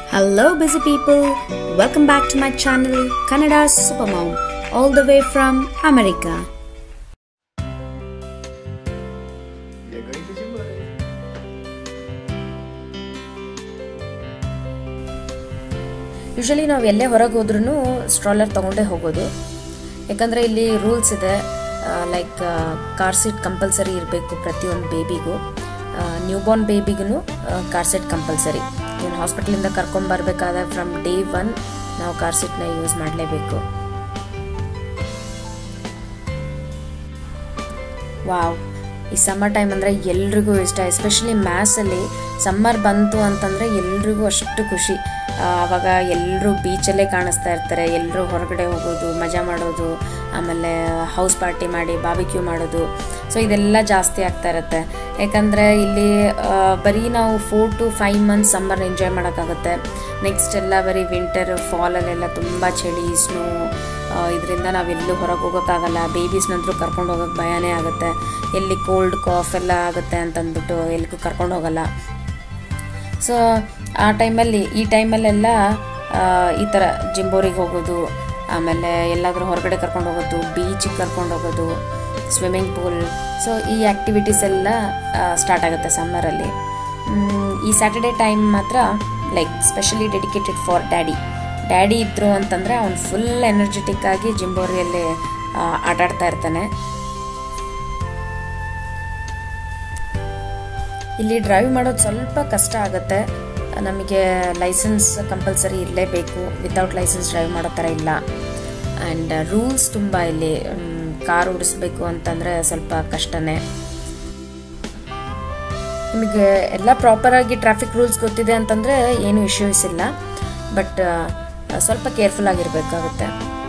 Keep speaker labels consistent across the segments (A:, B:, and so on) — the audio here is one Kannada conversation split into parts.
A: Hello, busy people. Welcome back to my channel, Kannada Supermom, all the way from America.
B: We are going to Chennai.
C: Usually ನಾವು ಎಲ್ಲೇ ಹೊರಗೆ ಹೋದ್ರೂ ಸ್ಟ್ರಾಲರ್ ತೊಗೊಂಡೇ ಹೋಗೋದು ಯಾಕಂದರೆ ಇಲ್ಲಿ ರೂಲ್ಸ್ ಇದೆ ಲೈಕ್ ಕಾರ್ ಸೀಟ್ ಕಂಪಲ್ಸರಿ ಇರಬೇಕು ಪ್ರತಿಯೊಂದು ಬೇಬಿಗೂ ನ್ಯೂಬೋರ್ನ್ ಬೇಬಿಗೂ ಕಾರ್ ಸೀಟ್ ಕಂಪಲ್ಸರಿ ಇವನು ಹಾಸ್ಪಿಟ್ಲಿಂದ ಕರ್ಕೊಂಬರ್ಬೇಕಾದ್ರೆ ಫ್ರಮ್ ಡೇ ಒನ್ ನಾವು ಕಾರ್ ಸೀಟ್ನ ಯೂಸ್ ಮಾಡಲೇಬೇಕು ವಾವ್ ಈ ಸಮ್ಮರ್ ಟೈಮ್ ಅಂದರೆ ಎಲ್ರಿಗೂ ಇಷ್ಟ ಎಸ್ಪೆಷಲಿ ಮ್ಯಾಸಲ್ಲಿ ಸಮ್ಮರ್ ಬಂತು ಅಂತಂದರೆ ಎಲ್ರಿಗೂ ಅಷ್ಟು ಖುಷಿ ಆ, ಆವಾಗ ಎಲ್ಲರೂ ಬೀಚಲ್ಲೇ ಕಾಣಿಸ್ತಾ ಇರ್ತಾರೆ ಎಲ್ಲರೂ ಹೊರಗಡೆ ಹೋಗೋದು ಮಜಾ ಮಾಡೋದು ಆಮೇಲೆ ಹೌಸ್ ಪಾರ್ಟಿ ಮಾಡಿ ಬಾಬಿಕ್ಯೂ ಮಾಡೋದು ಸೊ ಇದೆಲ್ಲ ಜಾಸ್ತಿ ಆಗ್ತಾ ಇರುತ್ತೆ ಯಾಕಂದರೆ ಇಲ್ಲಿ ಆ, ಬರೀ ನಾವು four to five months summer enjoy ಮಾಡೋಕ್ಕಾಗುತ್ತೆ ನೆಕ್ಸ್ಟ್ ಎಲ್ಲ ಬರೀ ವಿಂಟರ್ ಫಾಲಲ್ಲೆಲ್ಲ ತುಂಬ ಚಳಿ ಸ್ನೋ ಇದರಿಂದ ನಾವೆಲ್ಲೂ ಹೊರಗೆ ಹೋಗೋಕ್ಕಾಗಲ್ಲ ಬೇಬೀಸ್ನಂತರೂ ಕರ್ಕೊಂಡು ಹೋಗೋಕೆ ಭಯನೇ ಆಗುತ್ತೆ ಎಲ್ಲಿ ಕೋಲ್ಡ್ ಕಾಫ್ ಎಲ್ಲ ಆಗುತ್ತೆ ಅಂತಂದ್ಬಿಟ್ಟು ಎಲ್ಲಿಗೂ ಕರ್ಕೊಂಡು ಹೋಗಲ್ಲ ಸೊ ಆ ಟೈಮಲ್ಲಿ ಈ ಟೈಮಲ್ಲೆಲ್ಲ ಆ, ಈ ಥರ ಜಿಂಬೋರಿಗೆ ಹೋಗೋದು ಆಮೇಲೆ ಎಲ್ಲಾದರೂ ಹೊರಗಡೆ ಕರ್ಕೊಂಡು ಹೋಗೋದು ಬೀಚಿಗೆ ಕರ್ಕೊಂಡು ಹೋಗೋದು ಸ್ವಿಮ್ಮಿಂಗ್ ಪೂಲ್ ಸೊ ಈ ಆ್ಯಕ್ಟಿವಿಟೀಸ್ ಎಲ್ಲ ಸ್ಟಾರ್ಟ್ ಆಗುತ್ತೆ ಸಮ್ಮರಲ್ಲಿ ಈ ಸ್ಯಾಟರ್ಡೆ ಟೈಮ್ ಮಾತ್ರ like specially dedicated for daddy daddy ಇದ್ರು ಅಂತಂದರೆ ಅವ್ನು ಫುಲ್ ಎನರ್ಜೆಟಿಕ್ ಆಗಿ ಜಿಂಬೋರಿಯಲ್ಲಿ ಆಟಾಡ್ತಾ ಇರ್ತಾನೆ ಇಲ್ಲಿ ಡ್ರೈವ್ ಮಾಡೋದು ಸ್ವಲ್ಪ ಕಷ್ಟ ಆಗುತ್ತೆ ನಮಗೆ ಲೈಸೆನ್ಸ್ ಕಂಪಲ್ಸರಿ ಇರಲೇಬೇಕು ವಿತೌಟ್ ಲೈಸೆನ್ಸ್ ಡ್ರೈವ್ ಮಾಡೋ ಥರ ಇಲ್ಲ ಆ್ಯಂಡ್ ರೂಲ್ಸ್ ತುಂಬ ಇಲ್ಲಿ ಕಾರ್ ಓಡಿಸ್ಬೇಕು ಅಂತಂದರೆ ಸ್ವಲ್ಪ ಕಷ್ಟನೇ ನಿಮಗೆ ಎಲ್ಲ ಪ್ರಾಪರಾಗಿ ಟ್ರಾಫಿಕ್ ರೂಲ್ಸ್ ಗೊತ್ತಿದೆ ಅಂತಂದರೆ ಏನು ಇಶ್ಯೂಸ್ ಇಲ್ಲ ಬಟ್ ಸ್ವಲ್ಪ ಕೇರ್ಫುಲ್ ಆಗಿರಬೇಕಾಗುತ್ತೆ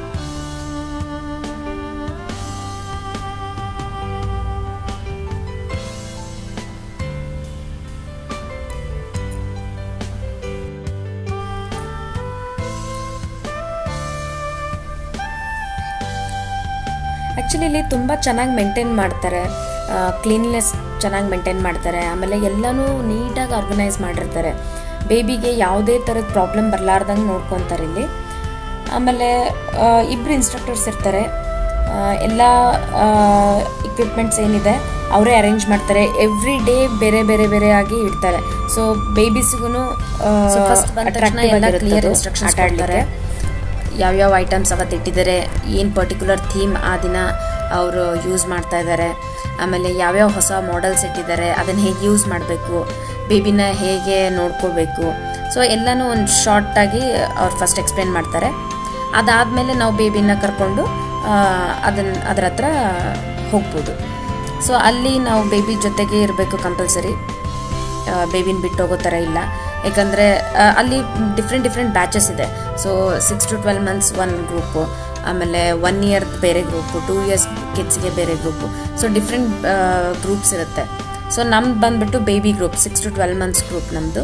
C: ಆ್ಯಕ್ಚುಲಿ ಇಲ್ಲಿ ತುಂಬ ಚೆನ್ನಾಗಿ ಮೇಂಟೈನ್ ಮಾಡ್ತಾರೆ ಕ್ಲೀನ್ನೆಸ್ ಚೆನ್ನಾಗಿ ಮೇಂಟೈನ್ ಮಾಡ್ತಾರೆ ಆಮೇಲೆ ಎಲ್ಲನೂ ನೀಟಾಗಿ ಆರ್ಗನೈಸ್ ಮಾಡಿರ್ತಾರೆ ಬೇಬಿಗೆ ಯಾವುದೇ ಥರದ ಪ್ರಾಬ್ಲಮ್ ಬರಲಾರ್ದಂಗೆ ನೋಡ್ಕೊತಾರೆ ಇಲ್ಲಿ ಆಮೇಲೆ ಆ, ಇಬ್ರು ಇನ್ಸ್ಟ್ರಕ್ಟರ್ಸ್ ಇರ್ತಾರೆ ಆ, ಎಲ್ಲ ಇಕ್ವಿಪ್ಮೆಂಟ್ಸ್ ಏನಿದೆ ಅವರೇ ಅರೇಂಜ್ ಮಾಡ್ತಾರೆ ಎವ್ರಿ ಡೇ ಬೇರೆ ಬೇರೆ ಬೇರೆ ಆಗಿ ಇಡ್ತಾರೆ ಸೊ ಬೇಬಿಸ್ಗೂ ಫಸ್ಟ್ ಬಂದ ತಕ್ಷಣ ಎಲ್ಲ ಕ್ಲಿಯರ್ ಇನ್ಸ್ಟ್ರಕ್ಷನ್ಸ್ ಕೊಡ್ತಾರೆ ಯಾವ್ಯಾವ ಐಟಮ್ಸ್ ಅವತ್ತು ಇಟ್ಟಿದ್ದಾರೆ ಏನು ಪರ್ಟಿಕ್ಯುಲರ್ ಥೀಮ್ ಆ ದಿನ ಅವರು ಯೂಸ್ ಮಾಡ್ತಾ ಇದ್ದಾರೆ ಆಮೇಲೆ ಯಾವ್ಯಾವ ಹೊಸ ಮಾಡೆಲ್ಸ್ ಇಟ್ಟಿದ್ದಾರೆ ಅದನ್ನು ಹೇಗೆ ಯೂಸ್ ಮಾಡಬೇಕು ಬೇಬಿನ ಹೇಗೆ ನೋಡ್ಕೋಬೇಕು ಸೊ ಎಲ್ಲನೂ ಒಂದು ಶಾರ್ಟಾಗಿ ಅವ್ರು ಫಸ್ಟ್ ಎಕ್ಸ್ಪ್ಲೇನ್ ಮಾಡ್ತಾರೆ ಅದಾದಮೇಲೆ ನಾವು ಬೇಬಿನ ಕರ್ಕೊಂಡು ಅದನ್ನ ಅದರ ಹತ್ರ ಹೋಗ್ಬೋದು ಸೊ ಅಲ್ಲಿ ನಾವು ಬೇಬಿ ಜೊತೆಗೆ ಇರಬೇಕು ಕಂಪಲ್ಸರಿ ಬೇಬಿನ ಬಿಟ್ಟು ಹೋಗೋ ಥರ ಇಲ್ಲ ಯಾಕಂದರೆ ಅಲ್ಲಿ ಡಿಫ್ರೆಂಟ್ ಡಿಫ್ರೆಂಟ್ ಬ್ಯಾಚಸ್ ಇದೆ so six to twelve months one group ಆಮೇಲೆ ಒನ್ ಇಯರ್ ಬೇರೆ ಗ್ರೂಪು ಟೂ ಇಯರ್ಸ್ ಕಿಡ್ಸ್ಗೆ ಬೇರೆ ಗ್ರೂಪು ಸೊ ಡಿಫ್ರೆಂಟ್ ಗ್ರೂಪ್ಸ್ ಇರುತ್ತೆ ಸೊ ನಮ್ದು ಬಂದ್ಬಿಟ್ಟು baby group six to twelve months group ನಮ್ಮದು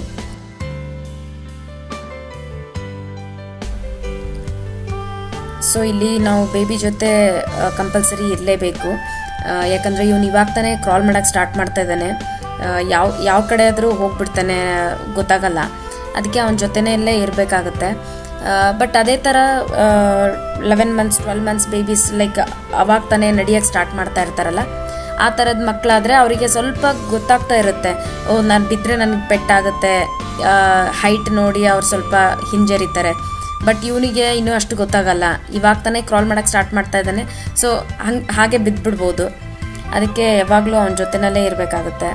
C: ಸೊ ಇಲ್ಲಿ ನಾವು ಬೇಬಿ ಜೊತೆ ಕಂಪಲ್ಸರಿ ಇರಲೇಬೇಕು ಯಾಕಂದರೆ ಇವನು ಇವಾಗ ತಾನೇ ಕ್ರಾಲ್ ಮಾಡೋಕ್ಕೆ ಸ್ಟಾರ್ಟ್ ಮಾಡ್ತಾ ಇದ್ದಾನೆ ಯಾವ ಯಾವ ಕಡೆ ಆದರೂ ಹೋಗ್ಬಿಡ್ತಾನೆ ಗೊತ್ತಾಗಲ್ಲ ಅದಕ್ಕೆ ಅವನ ಜೊತೆಯಲ್ಲೇ ಇರಬೇಕಾಗುತ್ತೆ ಬಟ್ ಅದೇ ಥರ eleven months twelve months babies like ಅವಾಗ ತಾನೇ ನಡೆಯೋಕ್ಕೆ ಸ್ಟಾರ್ಟ್ ಮಾಡ್ತಾ ಇರ್ತಾರಲ್ಲ ಆ ಥರದ ಮಕ್ಕಳಾದರೆ ಅವರಿಗೆ ಸ್ವಲ್ಪ ಗೊತ್ತಾಗ್ತಾ ಇರುತ್ತೆ ಓ ನಾನು ಬಿದ್ದರೆ ನನಗೆ ಪೆಟ್ಟಾಗುತ್ತೆ ಹೈಟ್ ನೋಡಿ ಅವ್ರು ಸ್ವಲ್ಪ ಹಿಂಜರಿತಾರೆ ಬಟ್ ಇವನಿಗೆ ಇನ್ನೂ ಅಷ್ಟು ಗೊತ್ತಾಗಲ್ಲ ಇವಾಗ ತಾನೇ ಕ್ರಾಲ್ ಮಾಡೋಕ್ಕೆ ಸ್ಟಾರ್ಟ್ ಮಾಡ್ತಾ ಇದ್ದಾನೆ ಸೊ ಹಂಗೆ ಹಾಗೆ ಬಿದ್ದುಬಿಡ್ಬೋದು ಅದಕ್ಕೆ ಯಾವಾಗಲೂ ಅವನ ಜೊತೆನಲ್ಲೇ ಇರಬೇಕಾಗುತ್ತೆ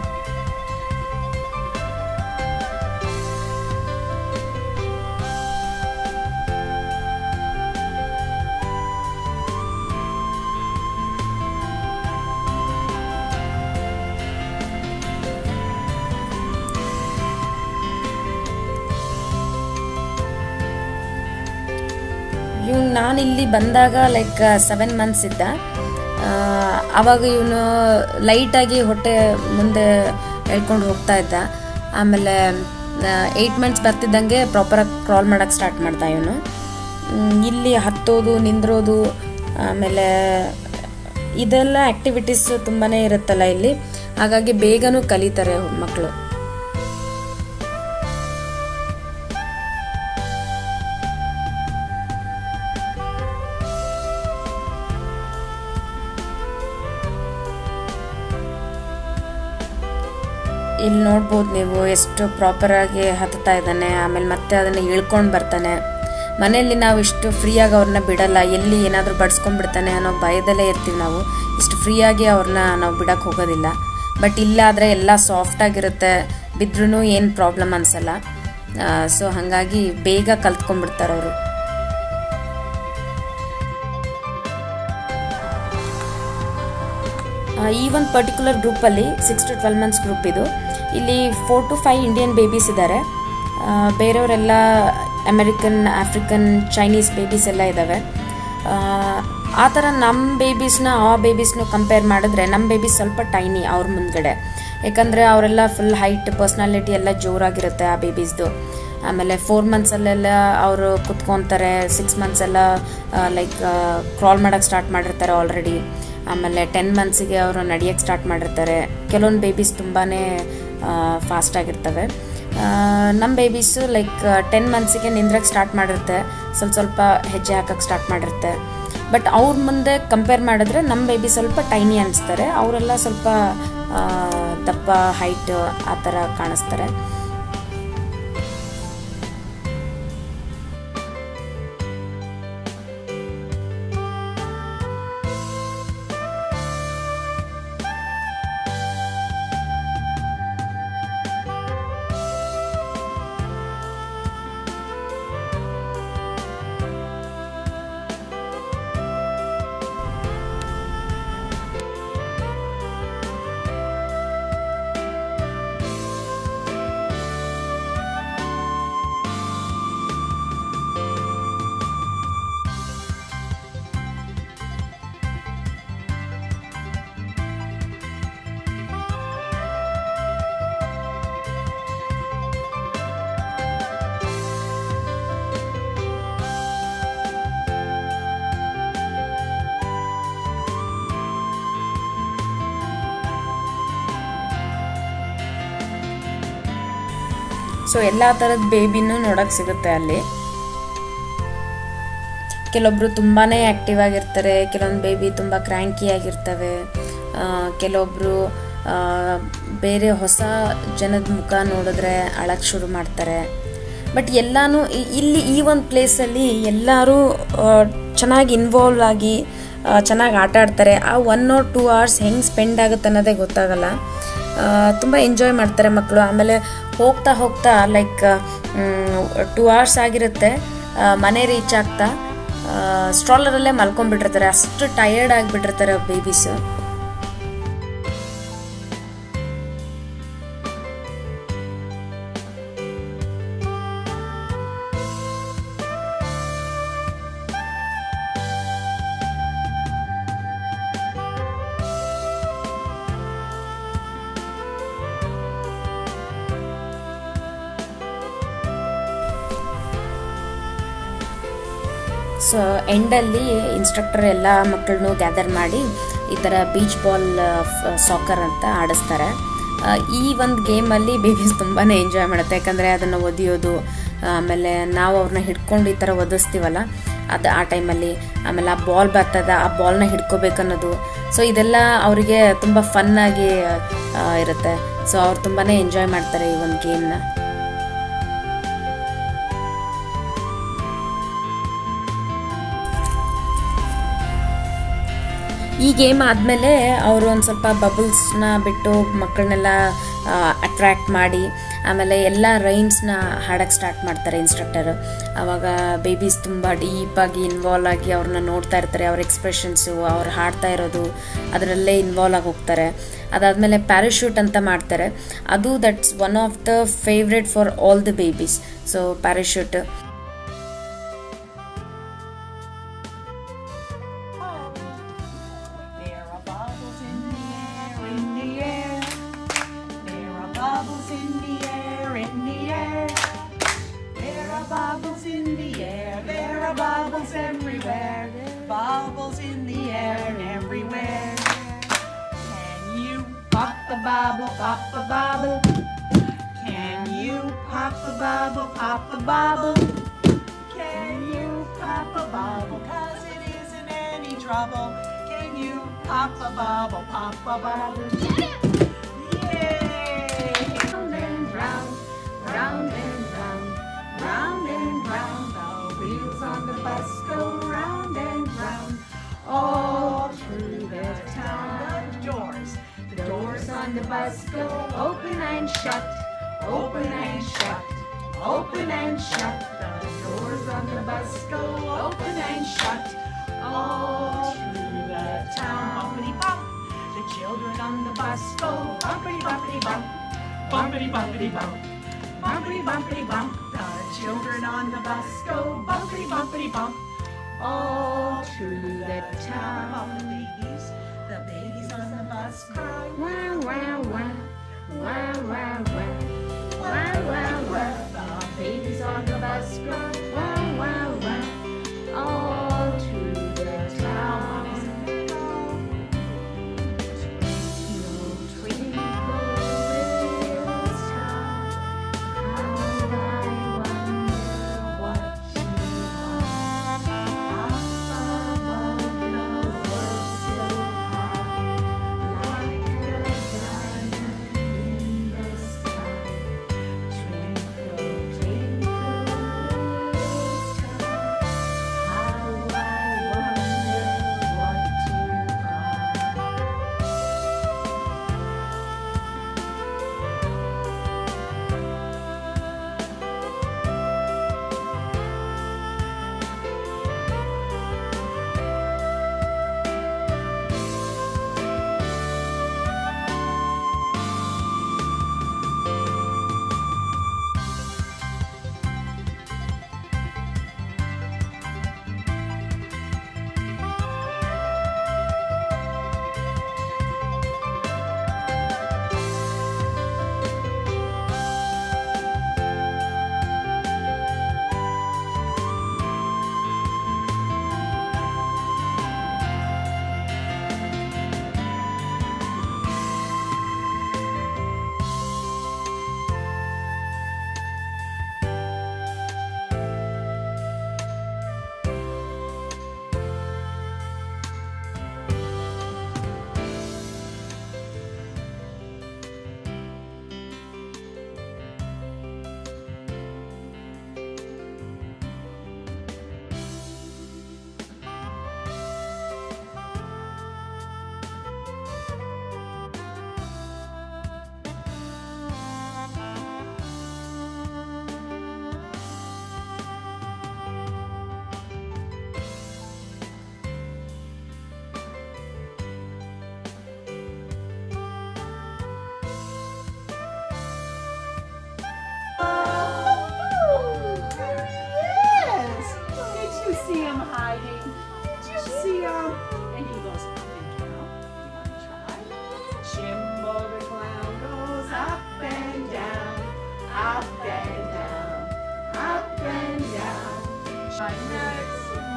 C: ಇವ್ನು ನಾನು ಇಲ್ಲಿ ಬಂದಾಗ ಲೈಕ್ ಸೆವೆನ್ ಮಂತ್ಸ್ ಇದ್ದ ಆ, ಆವಾಗ ಇವನು ಲೈಟಾಗಿ ಹೊಟ್ಟೆ ಮುಂದೆ ಹೇಳ್ಕೊಂಡು ಹೋಗ್ತಾ ಇದ್ದ ಆಮೇಲೆ ಏಯ್ಟ್ ಮಂತ್ಸ್ ಬರ್ತಿದ್ದಂಗೆ ಪ್ರಾಪರಾಗಿ ಕ್ರಾಲ್ ಮಾಡೋಕ್ಕೆ ಸ್ಟಾರ್ಟ್ ಮಾಡ್ದ ಇವನು ಇಲ್ಲಿ ಹತ್ತೋದು ನಿಂದ್ರೋದು ಆಮೇಲೆ ಇದೆಲ್ಲ ಆ್ಯಕ್ಟಿವಿಟೀಸ್ ತುಂಬಾ ಇರುತ್ತಲ್ಲ ಇಲ್ಲಿ ಹಾಗಾಗಿ ಬೇಗನೂ ಕಲಿತಾರೆ ಮಕ್ಕಳು ಇಲ್ಲಿ ನೋಡ್ಬೋದು ನೀವು ಎಷ್ಟು ಪ್ರಾಪರಾಗಿ ಹತ್ತುತ್ತಾ ಇದ್ದಾನೆ ಆಮೇಲೆ ಮತ್ತೆ ಅದನ್ನು ಇಳ್ಕೊಂಡು ಬರ್ತಾನೆ ಮನೆಯಲ್ಲಿ ನಾವು ಇಷ್ಟು ಫ್ರೀಯಾಗಿ ಅವ್ರನ್ನ ಬಿಡಲ್ಲ ಎಲ್ಲಿ ಏನಾದರೂ ಬಡ್ಸ್ಕೊಂಡ್ಬಿಡ್ತಾನೆ ಅನ್ನೋ ಭಯದಲ್ಲೇ ಇರ್ತೀವಿ ನಾವು ಇಷ್ಟು ಫ್ರೀಯಾಗಿ ಅವ್ರನ್ನ ನಾವು ಬಿಡಕ್ಕೆ ಹೋಗೋದಿಲ್ಲ ಬಟ್ ಇಲ್ಲಾದರೆ ಎಲ್ಲ ಸಾಫ್ಟಾಗಿರುತ್ತೆ ಬಿದ್ರೂ ಏನು ಪ್ರಾಬ್ಲಮ್ ಅನಿಸಲ್ಲ ಸೊ ಹಾಗಾಗಿ ಬೇಗ ಕಲ್ತ್ಕೊಂಡ್ಬಿಡ್ತಾರೆ ಅವರು ಈ ಒಂದು ಪರ್ಟಿಕ್ಯುಲರ್ ಗ್ರೂಪಲ್ಲಿ six to twelve months group ಇದು ಇಲ್ಲಿ four to five Indian babies ಇದ್ದಾರೆ ಬೇರೆಯವರೆಲ್ಲ ಅಮೆರಿಕನ್ ಆಫ್ರಿಕನ್ ಚೈನೀಸ್ ಬೇಬೀಸ್ ಎಲ್ಲ ಇದ್ದಾವೆ ಆ ಥರ ನಮ್ಮ ಬೇಬೀಸ್ನ ಆ ಬೇಬೀಸ್ನ ಕಂಪೇರ್ ಮಾಡಿದ್ರೆ ನಮ್ಮ ಬೇಬೀಸ್ ಸ್ವಲ್ಪ ಟೈನಿ ಅವ್ರ ಮುಂದ್ಗಡೆ ಯಾಕಂದರೆ ಅವರೆಲ್ಲ ಫುಲ್ ಹೈಟ್ ಪರ್ಸ್ನಾಲಿಟಿ ಎಲ್ಲ ಜೋರಾಗಿರುತ್ತೆ ಆ ಬೇಬೀಸ್ದು ಆಮೇಲೆ ಫೋರ್ ಮಂತ್ಸಲ್ಲೆಲ್ಲ ಅವರು ಕುತ್ಕೊತಾರೆ ಸಿಕ್ಸ್ ಮಂತ್ಸ್ ಎಲ್ಲ ಲೈಕ್ ಕ್ರಾಲ್ ಮಾಡೋಕ್ಕೆ ಸ್ಟಾರ್ಟ್ ಮಾಡಿರ್ತಾರೆ ಆಲ್ರೆಡಿ ಆಮೇಲೆ ಟೆನ್ ಮಂತ್ಸಿಗೆ ಅವರು ನಡೆಯೋಕ್ಕೆ ಸ್ಟಾರ್ಟ್ ಮಾಡಿರ್ತಾರೆ ಕೆಲವೊಂದು ಬೇಬೀಸ್ ತುಂಬಾ ಫಾಸ್ಟ್ ಆಗಿರ್ತವೆ ನಮ್ಮ ಬೇಬೀಸು ಲೈಕ್ ಟೆನ್ ಮಂತ್ಸಿಗೆ ನಿಂದ್ರಕ್ಕೆ ಸ್ಟಾರ್ಟ್ ಮಾಡಿರುತ್ತೆ ಸ್ವಲ್ಪ ಸ್ವಲ್ಪ ಹೆಜ್ಜೆ ಹಾಕಕ್ಕೆ ಸ್ಟಾರ್ಟ್ ಮಾಡಿರುತ್ತೆ ಬಟ್ ಅವ್ರ ಮುಂದೆ ಕಂಪೇರ್ ಮಾಡಿದ್ರೆ ನಮ್ಮ ಬೇಬಿ ಸ್ವಲ್ಪ ಟೈನಿ ಅನಿಸ್ತಾರೆ ಅವರೆಲ್ಲ ಸ್ವಲ್ಪ ದಪ್ಪ ಹೈಟ್ ಆ ಥರ ಕಾಣಿಸ್ತಾರೆ ಸೊ ಎಲ್ಲ ಥರದ ಬೇಬಿನೂ ನೋಡೋಕೆ ಸಿಗುತ್ತೆ ಅಲ್ಲಿ ಕೆಲವೊಬ್ರು ತುಂಬಾ ಆ್ಯಕ್ಟಿವ್ ಆಗಿರ್ತಾರೆ ಕೆಲವೊಂದು ಬೇಬಿ ತುಂಬ ಕ್ರ್ಯಾಂಕಿ ಆಗಿರ್ತವೆ ಕೆಲವೊಬ್ರು ಬೇರೆ ಹೊಸ ಜನದ ಮುಖ ನೋಡಿದ್ರೆ ಅಳಕ್ಕೆ ಶುರು ಮಾಡ್ತಾರೆ ಬಟ್ ಎಲ್ಲನೂ ಇಲ್ಲಿ ಈ ಒಂದು ಪ್ಲೇಸಲ್ಲಿ ಎಲ್ಲರೂ ಚೆನ್ನಾಗಿ ಇನ್ವಾಲ್ವ್ ಆಗಿ ಚೆನ್ನಾಗಿ ಆಟ ಆಡ್ತಾರೆ ಆ ಒನ್ ಆರ್ ಟೂ ಅವರ್ಸ್ ಹೆಂಗೆ ಸ್ಪೆಂಡ್ ಆಗುತ್ತೆ ಅನ್ನೋದೇ ಗೊತ್ತಾಗಲ್ಲ ತುಂಬ ಎಂಜಾಯ್ ಮಾಡ್ತಾರೆ ಮಕ್ಕಳು ಆಮೇಲೆ ಹೋಗ್ತಾ ಹೋಗ್ತಾ ಲೈಕ್ ಟೂ ಅವರ್ಸ್ ಆಗಿರುತ್ತೆ ಮನೆ ರೀಚ್ ಆಗ್ತಾ ಸ್ಟ್ರಾಲರಲ್ಲೇ ಮಲ್ಕೊಂಡ್ಬಿಟ್ಟಿರ್ತಾರೆ ಅಷ್ಟು ಟಯರ್ಡ್ ಆಗಿಬಿಟ್ಟಿರ್ತಾರೆ ಬೇಬೀಸು ಸೊ ಎಂಡಲ್ಲಿ ಇನ್ಸ್ಟ್ರಕ್ಟರ್ ಎಲ್ಲ ಮಕ್ಕಳನ್ನು ಗ್ಯಾದರ್ ಮಾಡಿ ಈ ಥರ ಬೀಚ್ ಬಾಲ್ ಸಾಕರ್ ಅಂತ ಆಡಿಸ್ತಾರೆ ಈ ಒಂದು ಗೇಮಲ್ಲಿ ಬೇಬೀಸ್ ತುಂಬಾ ಎಂಜಾಯ್ ಮಾಡುತ್ತೆ ಯಾಕಂದರೆ ಅದನ್ನು ಒದಿಯೋದು ಆಮೇಲೆ ನಾವು ಅವ್ರನ್ನ ಹಿಡ್ಕೊಂಡು ಈ ಥರ ಒದಿಸ್ತೀವಲ್ಲ ಅದು ಆ ಟೈಮಲ್ಲಿ ಆಮೇಲೆ ಆ ಬಾಲ್ ಬರ್ತದ ಆ ಬಾಲ್ನ ಹಿಡ್ಕೋಬೇಕನ್ನೋದು ಸೊ ಇದೆಲ್ಲ ಅವರಿಗೆ ತುಂಬ ಫನ್ನಾಗಿ ಇರುತ್ತೆ ಸೊ ಅವ್ರು ತುಂಬಾ ಎಂಜಾಯ್ ಮಾಡ್ತಾರೆ ಈ ಒಂದು ಗೇಮ್ನ ಈ ಗೇಮ್ ಆದಮೇಲೆ ಅವರು ಒಂದು ಸ್ವಲ್ಪ ಬಬಲ್ಸ್ನ ಬಿಟ್ಟು ಮಕ್ಕಳನ್ನೆಲ್ಲ ಅಟ್ರ್ಯಾಕ್ಟ್ ಮಾಡಿ ಆಮೇಲೆ ಎಲ್ಲ ರೈಮ್ಸ್ನ ಹಾಡಕ್ಕೆ ಸ್ಟಾರ್ಟ್ ಮಾಡ್ತಾರೆ ಇನ್ಸ್ಟ್ರಕ್ಟರ್ ಆವಾಗ ಬೇಬೀಸ್ ತುಂಬ ಡೀಪಾಗಿ ಇನ್ವಾಲ್ವ್ ಆಗಿ ಅವ್ರನ್ನ ನೋಡ್ತಾ ಇರ್ತಾರೆ ಅವ್ರ ಎಕ್ಸ್ಪ್ರೆಷನ್ಸು ಅವ್ರು ಹಾಡ್ತಾ ಇರೋದು ಅದರಲ್ಲೇ ಇನ್ವಾಲ್ವ್ ಆಗಿ ಹೋಗ್ತಾರೆ ಅದಾದಮೇಲೆ ಪ್ಯಾರಾಶೂಟ್ ಅಂತ ಮಾಡ್ತಾರೆ ಅದು that's one of the favourite for all the babies so parachute
D: There are bubbles in the air, in the air. There are bubbles in the air, in the air. There are bubbles in the air, there are bubbles everywhere. Bubbles in the air and everywhere. Can you pop the bubble, pop the bubble? Can you pop the bubble, pop the bubble? Can you pop a bubble? Cause it isn't any trouble. Can you pop a bubble, pop a bubble? Yay! round and round, round and round. The wheels on the bus go round and round, all through the town. The doors, the doors on the bus go open and shut, open and shut, open and shut. The doors on the bus go open and shut, all through the town. Bumpity bump. The children on the bus go bumpity bumpity bump, bumpity bumpity bump, bumpity bumpity bump. The children on the bus go bumpity bumpity bump, all through the town. The babies, the babies on the bus cry wow wow wow, wow wow wow, wow wow wow. The babies on the bus cry wow wow wow, all through the town. Yes! Did you see him hiding? Did you see him? And he goes up and down. You want to try? Jimbo the clown goes up and down, up and down, up and down. My next.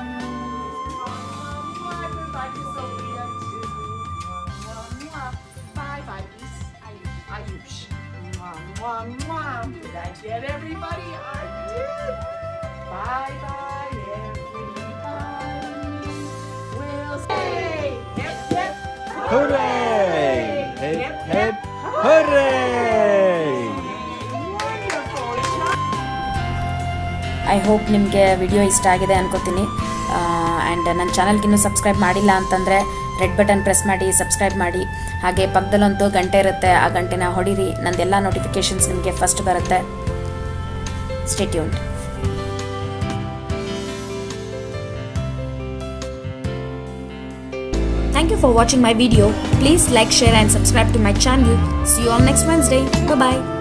D: Goodbye to Sophia too. Bye bye, peace. Ayush. Mwah, mwah, mwah. Did I get everybody? I did. Bye bye, everybody. We'll say hip hip
B: Hooray! Hip,
D: Hip,
B: hip, hooray!
D: Wonderful job.
C: I hope ನಿಮಗೆ ವಿಡಿಯೋ ಇಷ್ಟ ಆಗಿದೆ ಅನ್ಕೋತೀನಿ ಆ್ಯಂಡ್ ನನ್ನ ಚಾನಲ್ಗೆ ಇನ್ನೂ ಸಬ್ಸ್ಕ್ರೈಬ್ ಮಾಡಿಲ್ಲ ಅಂತಂದರೆ ರೆಡ್ ಬಟನ್ ಪ್ರೆಸ್ ಮಾಡಿ ಸಬ್ಸ್ಕ್ರೈಬ್ ಮಾಡಿ ಹಾಗೆ ಪಕ್ಕದಲ್ಲೊಂದು ಗಂಟೆ ಇರುತ್ತೆ ಆ ಗಂಟೆನ ಹೊಡೀರಿ ನಂದೆಲ್ಲ ನೋಟಿಫಿಕೇಷನ್ಸ್ ನಿಮಗೆ ಫಸ್ಟ್ ಬರುತ್ತೆ stay tuned
A: Thank you for watching my video. Please like, share and subscribe to my channel. See you on next Wednesday. Bye bye.